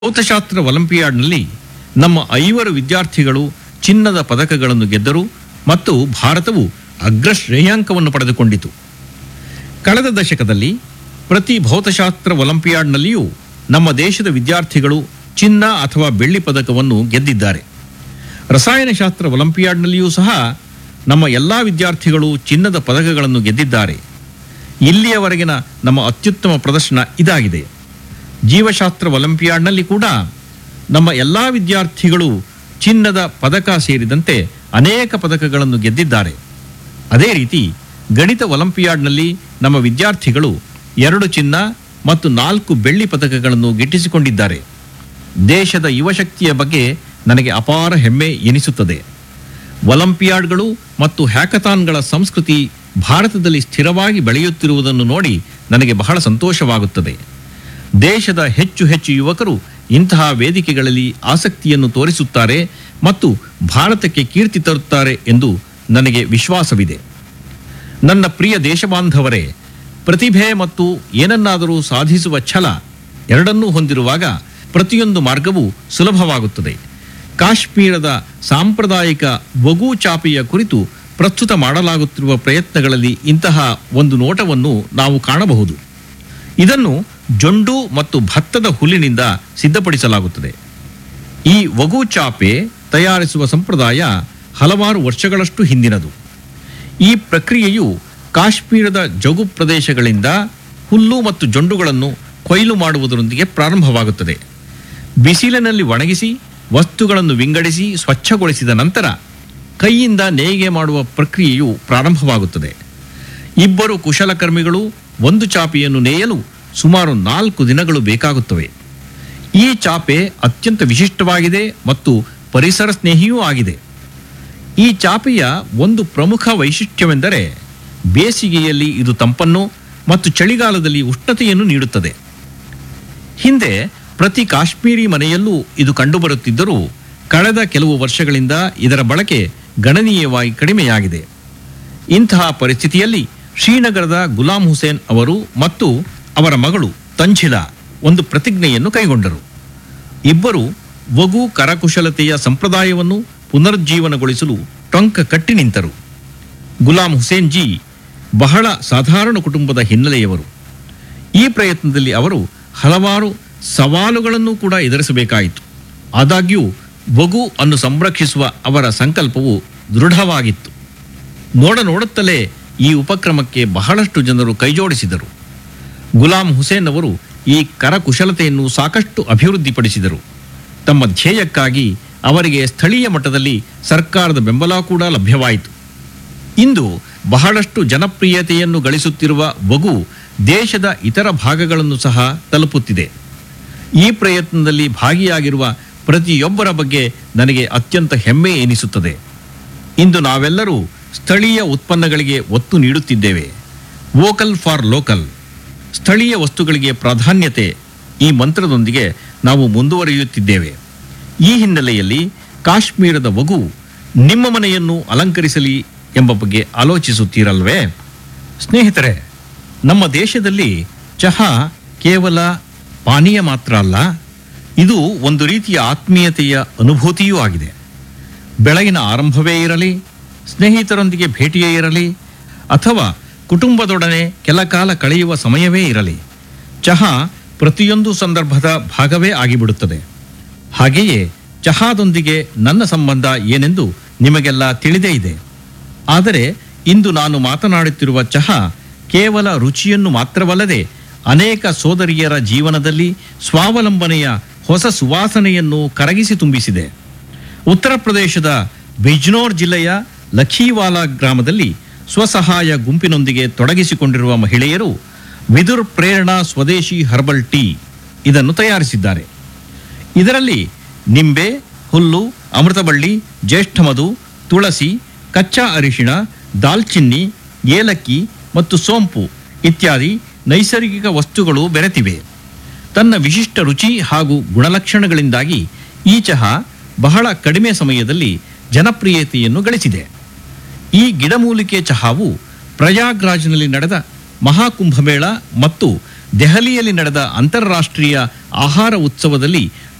ಭೌತಶಾಸ್ತ್ರ ಒಲಿಂಪಿಯಾಡ್ನಲ್ಲಿ ನಮ್ಮ ಐವರು ವಿದ್ಯಾರ್ಥಿಗಳು ಚಿನ್ನದ ಪದಕಗಳನ್ನು ಗೆದ್ದರು ಮತ್ತು ಭಾರತವು ಅಗ್ರ ಶ್ರೇಯಾಂಕವನ್ನು ಪಡೆದುಕೊಂಡಿತು ಕಳೆದ ದಶಕದಲ್ಲಿ ಪ್ರತಿ ಭೌತಶಾಸ್ತ್ರ ಒಲಿಂಪಿಯಾಡ್ನಲ್ಲಿಯೂ ನಮ್ಮ ದೇಶದ ವಿದ್ಯಾರ್ಥಿಗಳು ಚಿನ್ನ ಅಥವಾ ಬೆಳ್ಳಿ ಪದಕವನ್ನು ಗೆದ್ದಿದ್ದಾರೆ ರಸಾಯನಶಾಸ್ತ್ರ ಒಲಿಂಪಿಯಾಡ್ನಲ್ಲಿಯೂ ಸಹ ನಮ್ಮ ಎಲ್ಲ ವಿದ್ಯಾರ್ಥಿಗಳು ಚಿನ್ನದ ಪದಕಗಳನ್ನು ಗೆದ್ದಿದ್ದಾರೆ ಇಲ್ಲಿಯವರೆಗಿನ ನಮ್ಮ ಅತ್ಯುತ್ತಮ ಪ್ರದರ್ಶನ ಇದಾಗಿದೆ ಜೀವಶಾಸ್ತ್ರ ಒಲಿಂಪಿಯಾಡ್ನಲ್ಲಿ ಕೂಡ ನಮ್ಮ ಎಲ್ಲ ವಿದ್ಯಾರ್ಥಿಗಳು ಚಿನ್ನದ ಪದಕ ಸೇರಿದಂತೆ ಅನೇಕ ಪದಕಗಳನ್ನು ಗೆದ್ದಿದ್ದಾರೆ ಅದೇ ರೀತಿ ಗಣಿತ ಒಲಿಂಪಿಯಾಡ್ನಲ್ಲಿ ನಮ್ಮ ವಿದ್ಯಾರ್ಥಿಗಳು ಎರಡು ಚಿನ್ನ ಮತ್ತು ನಾಲ್ಕು ಬೆಳ್ಳಿ ಪದಕಗಳನ್ನು ಗಿಟ್ಟಿಸಿಕೊಂಡಿದ್ದಾರೆ ದೇಶದ ಯುವಶಕ್ತಿಯ ಬಗ್ಗೆ ನನಗೆ ಅಪಾರ ಹೆಮ್ಮೆ ಎನಿಸುತ್ತದೆ ಒಲಿಂಪಿಯಾಡ್ಗಳು ಮತ್ತು ಹ್ಯಾಕಥಾನ್ಗಳ ಸಂಸ್ಕೃತಿ ಭಾರತದಲ್ಲಿ ಸ್ಥಿರವಾಗಿ ಬೆಳೆಯುತ್ತಿರುವುದನ್ನು ನೋಡಿ ನನಗೆ ಬಹಳ ಸಂತೋಷವಾಗುತ್ತದೆ ದೇಶದ ಹೆಚ್ಚು ಹೆಚ್ಚು ಯುವಕರು ಇಂತಹ ವೇದಿಕೆಗಳಲ್ಲಿ ಆಸಕ್ತಿಯನ್ನು ತೋರಿಸುತ್ತಾರೆ ಮತ್ತು ಭಾರತಕ್ಕೆ ಕೀರ್ತಿ ತರುತ್ತಾರೆ ಎಂದು ನನಗೆ ವಿಶ್ವಾಸವಿದೆ ನನ್ನ ಪ್ರಿಯ ದೇಶಬಾಂಧವರೇ ಪ್ರತಿಭೆ ಮತ್ತು ಏನನ್ನಾದರೂ ಸಾಧಿಸುವ ಛಲ ಎರಡನ್ನೂ ಹೊಂದಿರುವಾಗ ಪ್ರತಿಯೊಂದು ಮಾರ್ಗವೂ ಸುಲಭವಾಗುತ್ತದೆ ಕಾಶ್ಮೀರದ ಸಾಂಪ್ರದಾಯಿಕ ವಗು ಚಾಪೆಯ ಕುರಿತು ಪ್ರಸ್ತುತ ಮಾಡಲಾಗುತ್ತಿರುವ ಪ್ರಯತ್ನಗಳಲ್ಲಿ ಇಂತಹ ಒಂದು ನೋಟವನ್ನು ನಾವು ಕಾಣಬಹುದು ಇದನ್ನು ಜೊಂಡು ಮತ್ತು ಭತ್ತದ ಹುಲ್ಲಿನಿಂದ ಸಿದ್ಧಪಡಿಸಲಾಗುತ್ತದೆ ಈ ವಗು ಚಾಪೆ ತಯಾರಿಸುವ ಸಂಪ್ರದಾಯ ಹಲವಾರು ವರ್ಷಗಳಷ್ಟು ಹಿಂದಿನದು ಈ ಪ್ರಕ್ರಿಯೆಯು ಕಾಶ್ಮೀರದ ಜಗು ಪ್ರದೇಶಗಳಿಂದ ಹುಲ್ಲು ಮತ್ತು ಜೊಂಡುಗಳನ್ನು ಕೊಯ್ಲು ಮಾಡುವುದರೊಂದಿಗೆ ಪ್ರಾರಂಭವಾಗುತ್ತದೆ ಬಿಸಿಲಿನಲ್ಲಿ ಒಣಗಿಸಿ ವಸ್ತುಗಳನ್ನು ವಿಂಗಡಿಸಿ ಸ್ವಚ್ಛಗೊಳಿಸಿದ ನಂತರ ಕೈಯಿಂದ ನೇಯ್ಗೆ ಮಾಡುವ ಪ್ರಕ್ರಿಯೆಯು ಪ್ರಾರಂಭವಾಗುತ್ತದೆ ಇಬ್ಬರು ಕುಶಲಕರ್ಮಿಗಳು ಒಂದು ಚಾಪೆಯನ್ನು ನೇಯಲು ಸುಮಾರು ನಾಲ್ಕು ದಿನಗಳು ಬೇಕಾಗುತ್ತವೆ ಈ ಚಾಪೆ ಅತ್ಯಂತ ವಿಶಿಷ್ಟವಾಗಿದೆ ಮತ್ತು ಪರಿಸರ ಸ್ನೇಹಿಯೂ ಆಗಿದೆ ಈ ಚಾಪೆಯ ಒಂದು ಪ್ರಮುಖ ವೈಶಿಷ್ಟ್ಯವೆಂದರೆ ಬೇಸಿಗೆಯಲ್ಲಿ ಇದು ತಂಪನ್ನು ಮತ್ತು ಚಳಿಗಾಲದಲ್ಲಿ ಉಷ್ಣತೆಯನ್ನು ನೀಡುತ್ತದೆ ಹಿಂದೆ ಪ್ರತಿ ಕಾಶ್ಮೀರಿ ಮನೆಯಲ್ಲೂ ಇದು ಕಂಡುಬರುತ್ತಿದ್ದರೂ ಕಳೆದ ಕೆಲವು ವರ್ಷಗಳಿಂದ ಇದರ ಬಳಕೆ ಗಣನೀಯವಾಗಿ ಕಡಿಮೆಯಾಗಿದೆ ಇಂತಹ ಪರಿಸ್ಥಿತಿಯಲ್ಲಿ ಶ್ರೀನಗರದ ಗುಲಾಂ ಹುಸೇನ್ ಅವರು ಮತ್ತು ಅವರ ಮಗಳು ತಂಜಿಲಾ ಒಂದು ಪ್ರತಿಜ್ಞೆಯನ್ನು ಕೈಗೊಂಡರು ಇಬ್ಬರು ವಗು ಕರಕುಶಲತೆಯ ಸಂಪ್ರದಾಯವನ್ನು ಪುನರುಜ್ಜೀವನಗೊಳಿಸಲು ಟೊಂಕ ಕಟ್ಟಿ ನಿಂತರು ಗುಲಾಂ ಹುಸೇನ್ ಜಿ ಬಹಳ ಸಾಧಾರಣ ಕುಟುಂಬದ ಹಿನ್ನೆಲೆಯವರು ಈ ಪ್ರಯತ್ನದಲ್ಲಿ ಅವರು ಹಲವಾರು ಸವಾಲುಗಳನ್ನು ಕೂಡ ಎದುರಿಸಬೇಕಾಯಿತು ಆದಾಗ್ಯೂ ವಗು ಅನ್ನು ಸಂರಕ್ಷಿಸುವ ಅವರ ಸಂಕಲ್ಪವು ದೃಢವಾಗಿತ್ತು ನೋಡ ನೋಡುತ್ತಲೇ ಈ ಉಪಕ್ರಮಕ್ಕೆ ಬಹಳಷ್ಟು ಜನರು ಕೈಜೋಡಿಸಿದರು ಗುಲಾಂ ಹುಸೇನ್ ಅವರು ಈ ಕರಕುಶಲತೆಯನ್ನು ಸಾಕಷ್ಟು ಅಭಿವೃದ್ಧಿಪಡಿಸಿದರು ತಮ್ಮ ಧ್ಯೇಯಕ್ಕಾಗಿ ಅವರಿಗೆ ಸ್ಥಳೀಯ ಮಟ್ಟದಲ್ಲಿ ಸರ್ಕಾರದ ಬೆಂಬಲ ಕೂಡ ಲಭ್ಯವಾಯಿತು ಇಂದು ಬಹಳಷ್ಟು ಜನಪ್ರಿಯತೆಯನ್ನು ಗಳಿಸುತ್ತಿರುವ ವಗು ದೇಶದ ಇತರ ಭಾಗಗಳನ್ನು ಸಹ ತಲುಪುತ್ತಿದೆ ಈ ಪ್ರಯತ್ನದಲ್ಲಿ ಭಾಗಿಯಾಗಿರುವ ಪ್ರತಿಯೊಬ್ಬರ ಬಗ್ಗೆ ನನಗೆ ಅತ್ಯಂತ ಹೆಮ್ಮೆ ಎನಿಸುತ್ತದೆ ಇಂದು ನಾವೆಲ್ಲರೂ ಸ್ಥಳೀಯ ಉತ್ಪನ್ನಗಳಿಗೆ ಒತ್ತು ನೀಡುತ್ತಿದ್ದೇವೆ ವೋಕಲ್ ಫಾರ್ ಲೋಕಲ್ ಸ್ಥಳೀಯ ವಸ್ತುಗಳಿಗೆ ಪ್ರಾಧಾನ್ಯತೆ ಈ ಮಂತ್ರದೊಂದಿಗೆ ನಾವು ಮುಂದುವರಿಯುತ್ತಿದ್ದೇವೆ ಈ ಹಿನ್ನೆಲೆಯಲ್ಲಿ ಕಾಶ್ಮೀರದ ವಗು ನಿಮ್ಮ ಮನೆಯನ್ನು ಅಲಂಕರಿಸಲಿ ಎಂಬ ಬಗ್ಗೆ ಆಲೋಚಿಸುತ್ತೀರಲ್ವೇ ಸ್ನೇಹಿತರೆ ನಮ್ಮ ದೇಶದಲ್ಲಿ ಚಹಾ ಕೇವಲ ಪಾನೀಯ ಮಾತ್ರ ಅಲ್ಲ ಇದು ಒಂದು ರೀತಿಯ ಆತ್ಮೀಯತೆಯ ಅನುಭೂತಿಯೂ ಆಗಿದೆ ಬೆಳಗಿನ ಆರಂಭವೇ ಇರಲಿ ಸ್ನೇಹಿತರೊಂದಿಗೆ ಭೇಟಿಯೇ ಇರಲಿ ಅಥವಾ ಕುಟುಂಬದೊಡನೆ ಕೆಲ ಕಾಲ ಕಳೆಯುವ ಸಮಯವೇ ಇರಲಿ ಚಹಾ ಪ್ರತಿಯೊಂದು ಸಂದರ್ಭದ ಭಾಗವೇ ಆಗಿಬಿಡುತ್ತದೆ ಹಾಗೆಯೇ ಚಹಾದೊಂದಿಗೆ ನನ್ನ ಸಂಬಂಧ ಏನೆಂದು ನಿಮಗೆಲ್ಲ ತಿಳಿದೇ ಇದೆ ಆದರೆ ಇಂದು ನಾನು ಮಾತನಾಡುತ್ತಿರುವ ಚಹಾ ಕೇವಲ ರುಚಿಯನ್ನು ಮಾತ್ರವಲ್ಲದೆ ಅನೇಕ ಸೋದರಿಯರ ಜೀವನದಲ್ಲಿ ಸ್ವಾವಲಂಬನೆಯ ಹೊಸ ಸುವಾಸನೆಯನ್ನು ಕರಗಿಸಿ ತುಂಬಿಸಿದೆ ಉತ್ತರ ಪ್ರದೇಶದ ಬಿಜ್ನೋರ್ ಜಿಲ್ಲೆಯ ಲಖೀವಾಲಾ ಗ್ರಾಮದಲ್ಲಿ ಸ್ವಸಹಾಯ ಗುಂಪಿನೊಂದಿಗೆ ತೊಡಗಿಸಿಕೊಂಡಿರುವ ಮಹಿಳೆಯರು ವಿದುರ್ ಪ್ರೇರಣಾ ಸ್ವದೇಶಿ ಹರ್ಬಲ್ ಟೀ ಇದನ್ನು ತಯಾರಿಸಿದ್ದಾರೆ ಇದರಲ್ಲಿ ನಿಂಬೆ ಹುಲ್ಲು ಅಮೃತಬಳ್ಳಿ ಜ್ಯೇಷ್ಠಮಧು ತುಳಸಿ ಕಚ್ಚಾ ಅರಿಶಿಣ ದಾಲ್ಚಿನ್ನಿ ಏಲಕ್ಕಿ ಮತ್ತು ಸೋಂಪು ಇತ್ಯಾದಿ ನೈಸರ್ಗಿಕ ವಸ್ತುಗಳು ಬೆರೆತಿವೆ ತನ್ನ ವಿಶಿಷ್ಟ ರುಚಿ ಹಾಗೂ ಗುಣಲಕ್ಷಣಗಳಿಂದಾಗಿ ಈ ಚಹಾ ಬಹಳ ಕಡಿಮೆ ಸಮಯದಲ್ಲಿ ಜನಪ್ರಿಯತೆಯನ್ನು ಗಳಿಸಿದೆ ಈ ಗಿಡಮೂಲಿಕೆ ಚಹಾವು ಪ್ರಯಾಗ್ರಾಜ್ನಲ್ಲಿ ನಡೆದ ಮಹಾಕುಂಭಮೇಳ ಮತ್ತು ದೆಹಲಿಯಲ್ಲಿ ನಡೆದ ಅಂತಾರಾಷ್ಟ್ರೀಯ ಆಹಾರ ಉತ್ಸವದಲ್ಲಿ